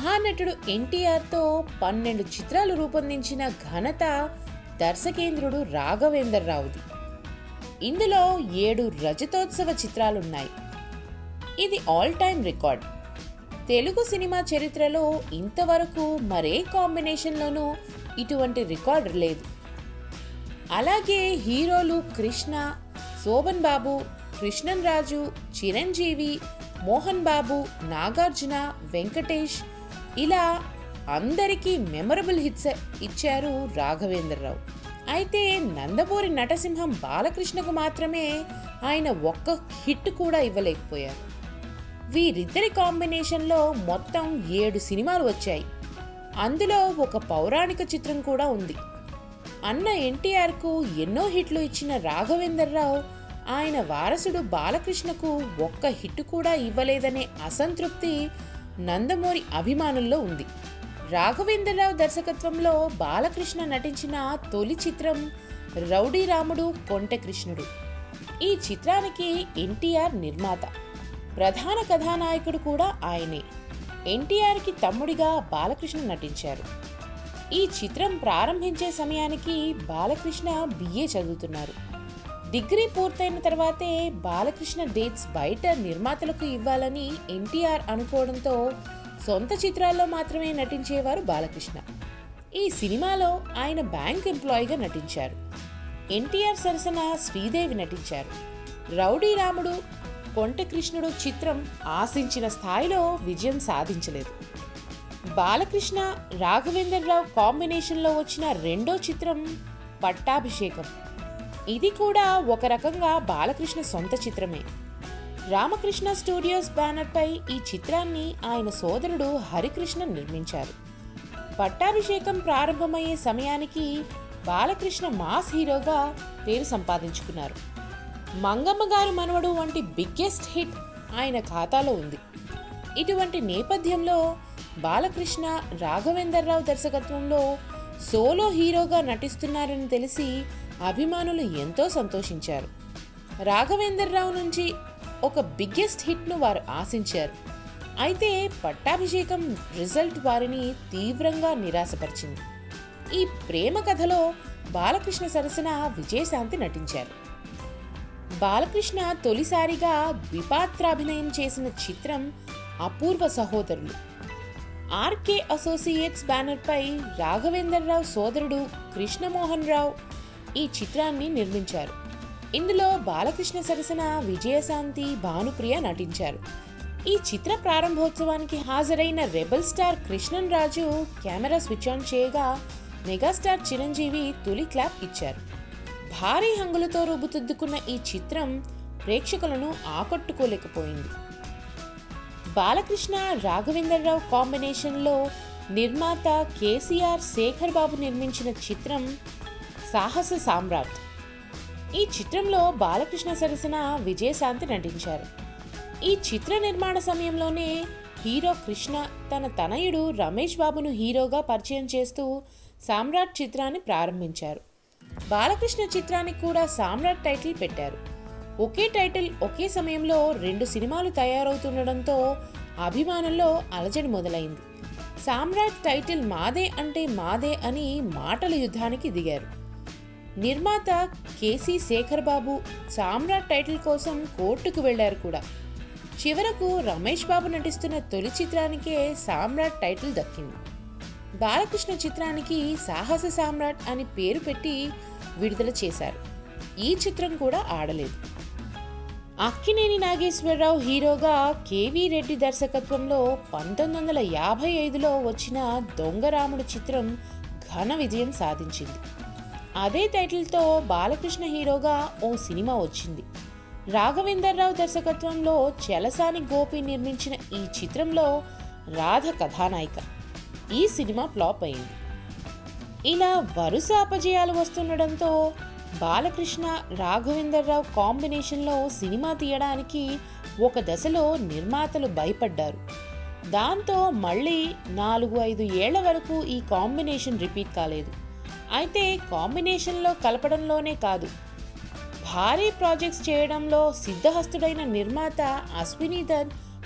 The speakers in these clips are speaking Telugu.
మహానటుడు ఎన్టీఆర్తో పన్నెండు చిత్రాలు రూపొందించిన ఘనత దర్శకేంద్రుడు రాఘవేందర్ రావుది ఇందులో ఏడు రజతోత్సవ చిత్రాలున్నాయి ఇది all time record Telugu cinema చరిత్రలో ఇంతవరకు మరే కాంబినేషన్లోనూ ఇటువంటి రికార్డ్ లేదు అలాగే హీరోలు కృష్ణ శోభన్ బాబు కృష్ణన్ రాజు చిరంజీవి మోహన్ బాబు నాగార్జున వెంకటేష్ ఇలా అందరికీ మెమరబుల్ హిట్స్ ఇచ్చారు రాఘవేంద్రరావు అయితే నందమూరి నటసింహం బాలకృష్ణకు మాత్రమే ఆయన ఒక్క హిట్ కూడా ఇవ్వలేకపోయారు వీరిద్దరి కాంబినేషన్లో మొత్తం ఏడు సినిమాలు వచ్చాయి అందులో ఒక పౌరాణిక చిత్రం కూడా ఉంది అన్న ఎన్టీఆర్కు ఎన్నో హిట్లు ఇచ్చిన రాఘవేందర్రావు ఆయన వారసుడు బాలకృష్ణకు ఒక్క హిట్ కూడా ఇవ్వలేదనే అసంతృప్తి నందమూరి అభిమానుల్లో ఉంది రాఘవేంద్రరావు దర్శకత్వంలో బాలకృష్ణ నటించిన తొలి చిత్రం రౌడీ రాముడు కొంటె కృష్ణుడు ఈ చిత్రానికి ఎన్టీఆర్ నిర్మాత ప్రధాన కథానాయకుడు కూడా ఆయనే ఎన్టీఆర్కి తమ్ముడిగా బాలకృష్ణ నటించారు ఈ చిత్రం ప్రారంభించే సమయానికి బాలకృష్ణ బిఏ చదువుతున్నారు డిగ్రీ పూర్తయిన తర్వాతే బాలకృష్ణ డేట్స్ బయట నిర్మాతలకు ఇవ్వాలని ఎన్టీఆర్ అనుకోవడంతో సొంత చిత్రాల్లో మాత్రమే నటించేవారు బాలకృష్ణ ఈ సినిమాలో ఆయన బ్యాంక్ ఎంప్లాయీగా నటించారు ఎన్టీఆర్ సరసన శ్రీదేవి నటించారు రౌడీ రాముడు కొంటె కృష్ణుడు చిత్రం ఆశించిన స్థాయిలో విజయం సాధించలేదు బాలకృష్ణ రాఘవేంద్రరావు కాంబినేషన్లో వచ్చిన రెండో చిత్రం పట్టాభిషేకం ఇది కూడా ఒక రకంగా బాలకృష్ణ సొంత చిత్రమే రామకృష్ణ స్టూడియోస్ బ్యానర్పై ఈ చిత్రాన్ని ఆయన సోదరుడు హరికృష్ణ నిర్మించారు పట్టాభిషేకం ప్రారంభమయ్యే సమయానికి బాలకృష్ణ మాస్ హీరోగా పేరు సంపాదించుకున్నారు మంగమ్మ గారు మనవడు వంటి బిగ్గెస్ట్ హిట్ ఆయన ఖాతాలో ఉంది ఇటువంటి నేపథ్యంలో బాలకృష్ణ రాఘవేందర్రావు దర్శకత్వంలో సోలో హీరోగా నటిస్తున్నారని తెలిసి అభిమానులు ఎంతో సంతోషించారు రాఘవేందర్రావు నుంచి ఒక బిగ్గెస్ట్ హిట్ను వారు ఆశించారు అయితే పట్టాభిషేకం రిజల్ట్ వారిని తీవ్రంగా నిరాశపరిచింది ఈ ప్రేమ కథలో బాలకృష్ణ సరసన విజయశాంతి నటించారు బాలకృష్ణ తొలిసారిగా ద్విపాత్రాభినయం చేసిన చిత్రం అపూర్వ సహోదరులు ఆర్కే అసోసియేట్స్ బ్యానర్పై రాఘవేందర్రావు సోదరుడు కృష్ణమోహన్ రావు ఈ చిత్రాన్ని నిర్మించారు ఇందులో బాలకృష్ణ సరసన విజయశాంతి భానుప్రియ నటించారు ఈ చిత్ర ప్రారంభోత్సవానికి హాజరైన rebel star Krishnan Raju camera switch on చేయగా మెగాస్టార్ చిరంజీవి తొలి క్లాప్ ఇచ్చారు భారీ హంగులతో రూపుదిద్దుకున్న ఈ చిత్రం ప్రేక్షకులను ఆకట్టుకోలేకపోయింది బాలకృష్ణ రాఘవేంద్రరావు కాంబినేషన్లో నిర్మాత కేసీఆర్ శేఖర్ బాబు నిర్మించిన చిత్రం సాహస సామ్రాట్ ఈ చిత్రంలో బాలకృష్ణ సరసన విజయశాంతి నటించారు ఈ చిత్ర నిర్మాణ సమయంలోనే హీరో కృష్ణ తన తనయుడు రమేష్ బాబును హీరోగా పరిచయం చేస్తూ సామ్రాట్ చిత్రాన్ని ప్రారంభించారు బాలకృష్ణ చిత్రానికి కూడా సామ్రాట్ టైటిల్ పెట్టారు ఒకే టైటిల్ ఒకే సమయంలో రెండు సినిమాలు తయారవుతుండడంతో అభిమానుల్లో అలజడి మొదలైంది సామ్రాట్ టైటిల్ మాదే అంటే మాదే అని మాటల యుద్ధానికి దిగారు నిర్మాత కేసీ శేఖర్ బాబు సామ్రాట్ టైటిల్ కోసం కోర్టుకు వెళ్లారు కూడా చివరకు రమేష్ బాబు నటిస్తున్న తొలి చిత్రానికే సామ్రాట్ టైటిల్ దక్కింది బాలకృష్ణ చిత్రానికి సాహస సామ్రాట్ అని పేరు పెట్టి విడుదల చేశారు ఈ చిత్రం కూడా ఆడలేదు అక్కినేని నాగేశ్వరరావు హీరోగా కేవీ రెడ్డి దర్శకత్వంలో పంతొమ్మిది వందల యాభై ఐదులో వచ్చిన దొంగరాముడు చిత్రం ఘన విజయం సాధించింది అదే టైటిల్తో బాలకృష్ణ హీరోగా ఓ సినిమా వచ్చింది రాఘవేందర్రావు దర్శకత్వంలో చెలసాని గోపి నిర్మించిన ఈ చిత్రంలో రాధ కథానాయిక ఈ సినిమా ఫ్లాప్ అయింది ఇలా వరుస అపజయాలు వస్తుండడంతో బాలకృష్ణ రాఘవేందర్రావు కాంబినేషన్లో సినిమా తీయడానికి ఒక దశలో నిర్మాతలు భయపడ్డారు దాంతో మళ్ళీ నాలుగు ఐదు ఏళ్ల వరకు ఈ కాంబినేషన్ రిపీట్ కాలేదు అయితే కాంబినేషన్లో కలపడంలోనే కాదు భారీ ప్రాజెక్ట్స్ చేయడంలో సిద్ధహస్తుడైన నిర్మాత అశ్వినీధర్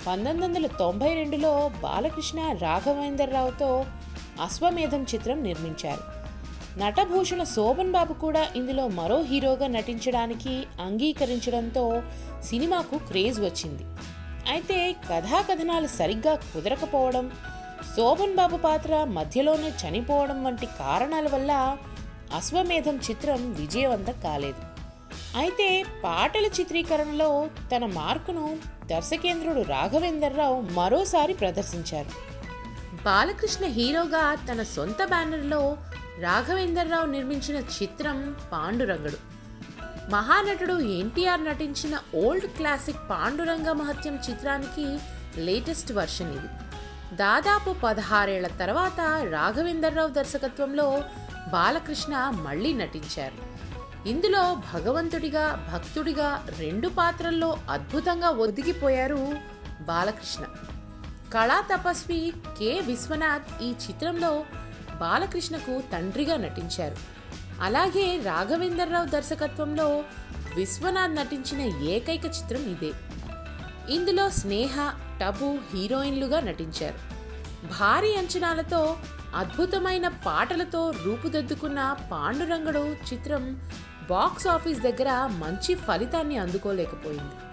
పంతొమ్మిది వందల తొంభై రెండులో బాలకృష్ణ రాఘవేంద్రరావుతో అశ్వమేధం చిత్రం నిర్మించారు నటభూషణ శోభన్ బాబు కూడా ఇందులో మరో హీరోగా నటించడానికి అంగీకరించడంతో సినిమాకు క్రేజ్ వచ్చింది అయితే కథాకథనాలు సరిగ్గా కుదరకపోవడం శోభన్ బాబు పాత్ర మధ్యలోనే చనిపోవడం వంటి కారణాల వల్ల అశ్వమేధం చిత్రం విజయవంతం కాలేదు అయితే పాటల చిత్రీకరణలో తన మార్కును దర్శకేంద్రుడు రాఘవేందర్రావు మరోసారి ప్రదర్శించారు బాలకృష్ణ హీరోగా తన సొంత బ్యానర్లో రాఘవేందర్రావు నిర్మించిన చిత్రం పాండురంగడు మహానటుడు ఎన్టీఆర్ నటించిన ఓల్డ్ క్లాసిక్ పాండురంగ మహత్యం చిత్రానికి లేటెస్ట్ వర్షన్ ఇది దాదాపు పదహారేళ్ల తర్వాత రాఘవేందర్రావు దర్శకత్వంలో బాలకృష్ణ మళ్ళీ నటించారు ఇందులో భగవంతుడిగా భక్తుడిగా రెండు పాత్రల్లో అద్భుతంగా ఒదిగిపోయారు బాలకృష్ణ కళా తపస్వి కె విశ్వనాథ్ ఈ చిత్రంలో బాలకృష్ణకు తండ్రిగా నటించారు అలాగే రాఘవేందర్రావు దర్శకత్వంలో విశ్వనాథ్ నటించిన ఏకైక చిత్రం ఇదే ఇందులో స్నేహ టబు హీరోయిన్లుగా నటించారు భారీ అంచనాలతో అద్భుతమైన పాటలతో రూపుదిద్దుకున్న పాండురంగడు చిత్రం బాక్స్ ఆఫీస్ దగ్గర మంచి ఫలితాన్ని అందుకోలేకపోయింది